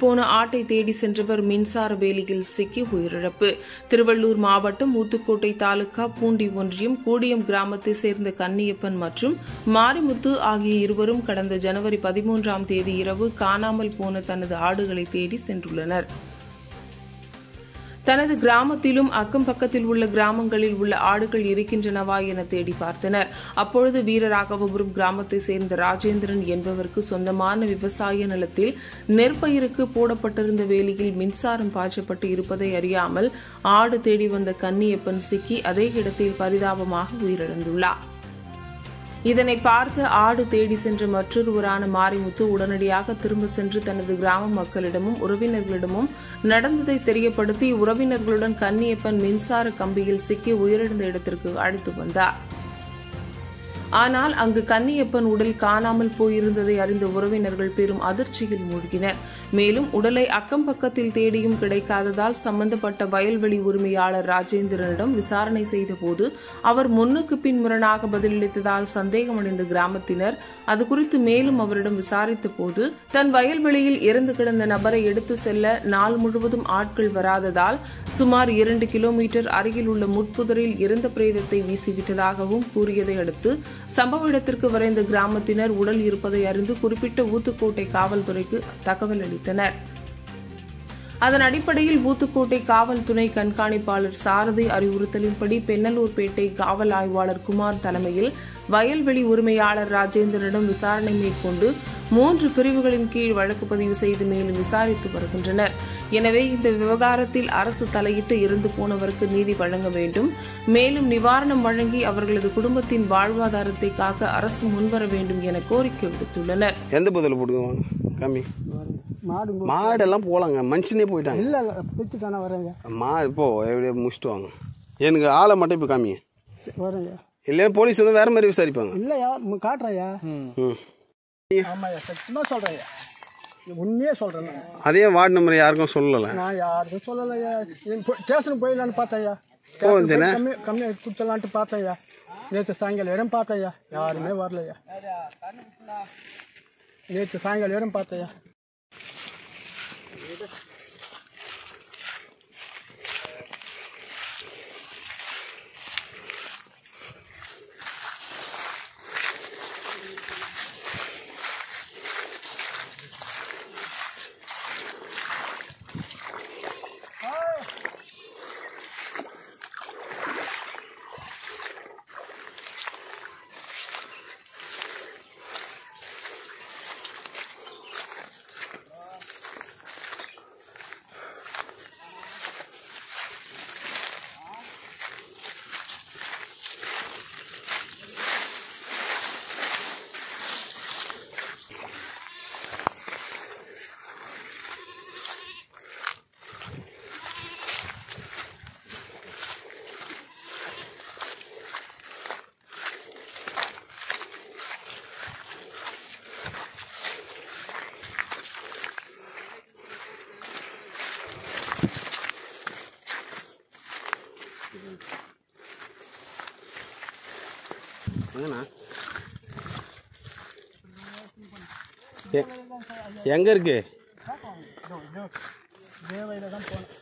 போன ஆட்டை தேடி சென்றவர் மின்சார வேலியில் சிக்கி உயிரிழப்பு திருவள்ளூர் மாவட்டம் ஊத்துக்கோட்டை தாலுகா பூண்டி ஒன்றியம் கூடியம் கிராமத்தை சேர்ந்த கன்னியப்பன் மற்றும் மாரிமுத்து ஆகிய இருவரும் கடந்த ஜனவரி பதிமூன்றாம் தேதி இரவு காணாமல் போன தனது ஆடுகளை தேடி சென்றுள்ளனர் தனது கிராமத்திலும் அக்கம் பக்கத்தில் உள்ள கிராமங்களில் உள்ள ஆடுகள் இருக்கின்றனவா என தேடி பார்த்தனர் அப்பொழுது வீரராகவபுரம் கிராமத்தை சேர்ந்த ராஜேந்திரன் என்பவருக்கு சொந்தமான விவசாய நிலத்தில் நெற்பயிருக்கு போடப்பட்டிருந்த வேலியில் மின்சாரம் பாய்ச்சப்பட்டு இருப்பதை அறியாமல் ஆடு தேடி வந்த கன்னியப்பன் சிக்கி அதே இடத்தில் பரிதாபமாக உயிரிழந்துள்ளார் இதனை பார்த்து ஆடு தேடி சென்ற மற்றொருவரான மாரிமுத்து உடனடியாக திரும்ப சென்று தனது கிராம மக்களிடமும் உறவினர்களிடமும் நடந்ததை தெரியப்படுத்தி உறவினர்களுடன் கன்னியப்பன் மின்சார கம்பியில் சிக்கி உயிரிழந்த இடத்திற்கு அழைத்து வந்தார் ஆனால் அங்கு கன்னியப்பன் உடல் காணாமல் போயிருந்ததை அறிந்த உறவினர்கள் பெரும் அதிர்ச்சியில் மூழ்கினர் மேலும் உடலை அக்கம் பக்கத்தில் தேடியும் கிடைக்காததால் சம்பந்தப்பட்ட வயல்வெளி உரிமையாளர் ராஜேந்திரனிடம் விசாரணை செய்தபோது அவர் முன்னுக்கு பின் முரணாக பதிலளித்ததால் சந்தேகமடைந்த கிராமத்தினர் அது குறித்து மேலும் அவரிடம் விசாரித்த போது தன் வயல்வெளியில் இறந்து கிடந்த நபரை எடுத்து செல்ல நாள் முழுவதும் ஆட்கள் வராததால் சுமார் இரண்டு கிலோமீட்டர் அருகில் உள்ள முட்புதரில் இறந்த பிரேதத்தை வீசிவிட்டதாகவும் கூறியதை அடுத்து சம்பவ இடத்திற்கு விரைந்த கிராமத்தினர் உடல் இருப்பதை அறிந்து குறிப்பிட்ட ஊத்துக்கோட்டை காவல்துறைக்கு தகவல் அளித்தனர் அதன் அடிப்படையில் ஊத்துக்கோட்டை காவல் துணை கண்காணிப்பாளர் சாரதி அறிவுறுத்தலின்படி பெண்ணலூர்பேட்டை காவல் ஆய்வாளர் குமார் தலைமையில் வயல்வெளி உரிமையாளர் ராஜேந்திரனிடம் விசாரணை மேற்கொண்டு மூன்று பிரிவுகளின் கீழ் வழக்கு பதிவு செய்து மேலும் விசாரித்து வருகின்றனர் எனவே இந்த விவகாரத்தில் அரசு தலையிட்டு இறந்து போனவருக்கு நீதி வழங்க வேண்டும் மேலும் நிவாரணம் வழங்கி அவர்களது குடும்பத்தின் வாழ்வாதாரத்தை காக்க அரசு முன்வர வேண்டும் என கோரிக்கை விடுத்துள்ளனர் எந்த பதில் போடுவாங்க கம்மி மாடு மாடெல்லாம் போகலாங்க மனுஷனே போயிட்டாங்க இல்லை இல்லை பிச்சு தானே வரேங்க மா இப்போ எப்படியே முடிச்சுட்டு வாங்க எனக்கு ஆளை மட்டும் இப்போ காமிங்க வரேங்க இல்லைன்னா போலீஸ் வந்து வேற மாதிரி விசாரிப்பாங்க இல்லையா ம், காட்டுறேயா ம் ஆமாய்யா சத்தியமாக சொல்கிறேன்யா உண்மையே சொல்கிறேன் நான் அதே வார்டு நம்பர் யாருக்கும் சொல்லலை நான் யாருக்கும் சொல்லலையா ஸ்டேஷனுக்கு போயிடலான்னு பார்த்தேயா போகுதுண்ணே. கம்மி கம்மியாக கொடுத்தலான்ட்டு பார்த்தேயா நேற்று சாயங்காலம் வரையும் பார்த்தேயா யாருமே வரலையா நேற்று சாயங்காலம் வரையும் பார்த்தேயா எங்கண்ணா எ- எங்க இருக்கு தேவையில் தான் போனேன்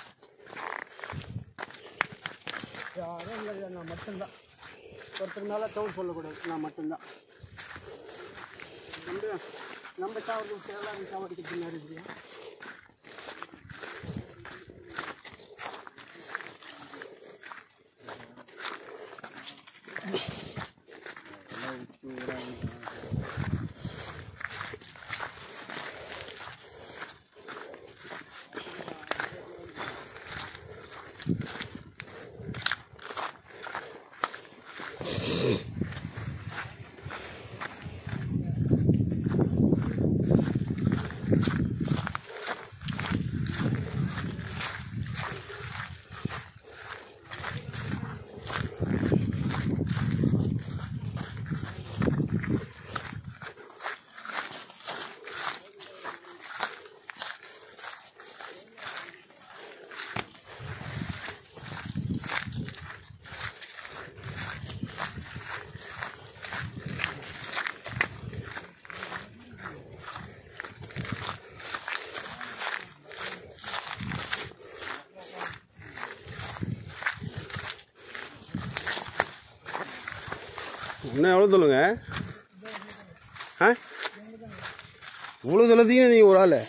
யாரும் இல்லையா நான் மட்டும்தான் ஒருத்தர் மேலே தவறு சொல்லக்கூடாது நான் மட்டும்தான் நம்ம நம்ம சாவடிக்கு சேலாரி சாவடிக்கு பின்னாடி இருக்கியா இன்னும் எவ்வளோ சொல்லுங்க ஆ இவ்வளோ சொல்லத்தீங்க நீங்கள் ஒரு ஆள்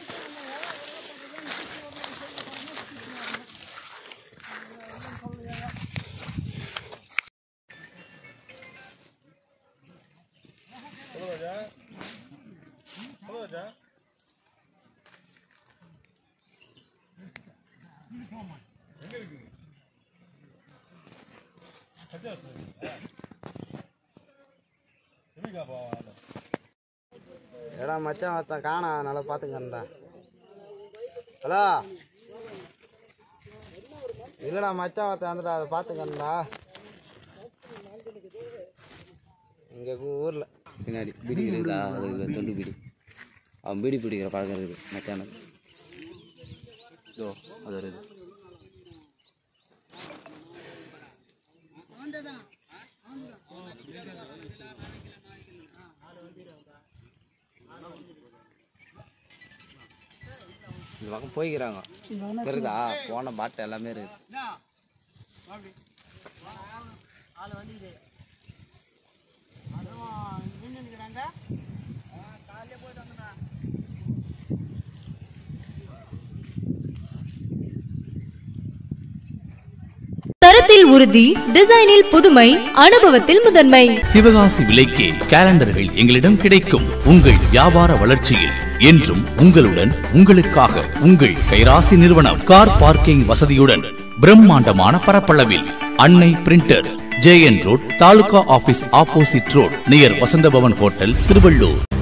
எடா மச்சான் ஒருத்தன் காணா நல்லா பார்த்துக்கண்டா ஹலோ இல்லைடா மச்சான் ஒருத்தன் வந்துடா அதை பார்த்துக்கண்டா இங்கே ஊரில் பின்னாடி பீடி இருக்குதா அது தொண்டு பீடி அவன் பீடி பிடிக்கிற பழக்கம் இருக்குது மச்சானுக்கு இதோ அது இருக்குது இந்த பக்கம் போய்க்கிறாங்க இருக்குதா போன பாட்டு எல்லாமே இருக்குது தரத்தில் உறுதி டிசைனில் புதுமை அனுபவத்தில் முதன்மை சிவகாசி விலைக்கே கேலண்டர்கள் எங்களிடம் கிடைக்கும் உங்கள் வியாபார வளர்ச்சியில் என்றும் உங்களுடன் உங்களுக்காக உங்கள் கைராசி நிறுவனம் கார் பார்க்கிங் வசதியுடன் பிரம்மாண்டமான பரப்பளவில் Annai printers JN road taluka office opposite road near Vasantha Bhavan hotel Tiruvallur